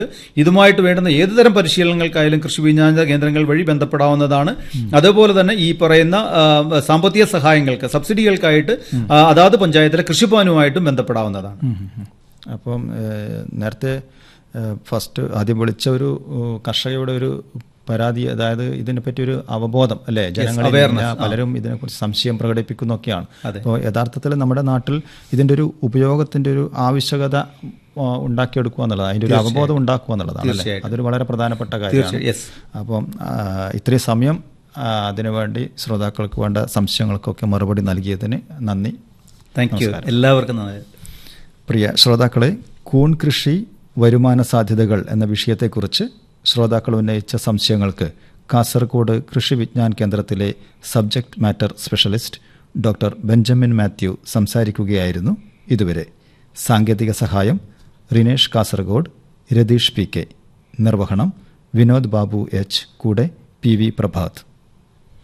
ഇതുമായിട്ട് വേണ്ടുന്ന ഏതുതരം പരിശീലനങ്ങൾക്കായാലും കൃഷി വിജ്ഞാന കേന്ദ്രങ്ങൾ വഴി ബന്ധപ്പെടാവുന്നതാണ് അതുപോലെ തന്നെ ഈ പറയുന്ന ആ, സാമ്പത്തിക സഹായങ്ങൾക്ക് സബ്സിഡികൾക്കായിട്ട് ആ, അതാത് പഞ്ചായത്തിലെ കൃഷിഭവനുമായിട്ടും ബന്ധപ്പെടാവുന്നതാണ് അപ്പം ഏഹ്, നേരത്തെ ഏഹ്, ഫസ്റ്റ് ആദ്യം വിളിച്ച ഒരു ഏഹ്, കർഷകയുടെ ഒരു പരാതി അതായത് ഇതിനെപ്പറ്റി ഒരു അവബോധം അല്ലേ ജനങ്ങളിൽ awareness, ഇല്ല. പലരും ഇതിനെക്കുറിച്ച് സംശയം പ്രകടിപ്പിക്കുന്നൊക്കെയാണ് അതെ. അപ്പോൾ യഥാർത്ഥത്തിൽ നമ്മുടെ നാട്ടിൽ ഇതിന്റെ ഒരു ഉപയോഗത്തിന്റെ ഒരു ആവശ്യകത ആ, ഉണ്ടാക്കിയെടുക്കുക എന്നുള്ളത് അതിന്റെ ഒരു അവബോധം ഉണ്ടാക്കുക എന്നുള്ളതാണ് അല്ലേ തീർച്ചയായിട്ടും. അതൊരു വളരെ പ്രധാനപ്പെട്ട കാര്യമാണ് തീർച്ചയായും യെസ് അപ്പം ആ, ഇത്രയും സമയം ആ, അതിനുവേണ്ടി ശ്രോതാക്കൾക്ക് വേണ്ട സംശയങ്ങൾക്കൊക്കെ മറുപടി നൽകിയതിന് നന്ദി താങ്ക് യു എല്ലാവർക്കും നന്ദി പ്രിയ ശ്രോതാക്കളെ കൂൺ കൃഷി വരുമാന സാധ്യതകൾ എന്ന വിഷയത്തെക്കുറിച്ച് ശ്രോതാക്കൾ ഉന്നയിച്ച സംശയങ്ങൾക്ക് കാസർഗോഡ് കൃഷി വിജ്ഞാൻ കേന്ദ്രത്തിലെ subject matter specialist doctor Benjamin Mathew സംസാരിക്കുകയായിരുന്നു ഇതുവരെ സാങ്കേതിക സഹായം റിനേഷ് കാസർഗോഡ് രതീഷ് പി കെ നിർവഹണം വിനോദ് ബാബു എച്ച് കൂടെ പി വി പ്രഭാത്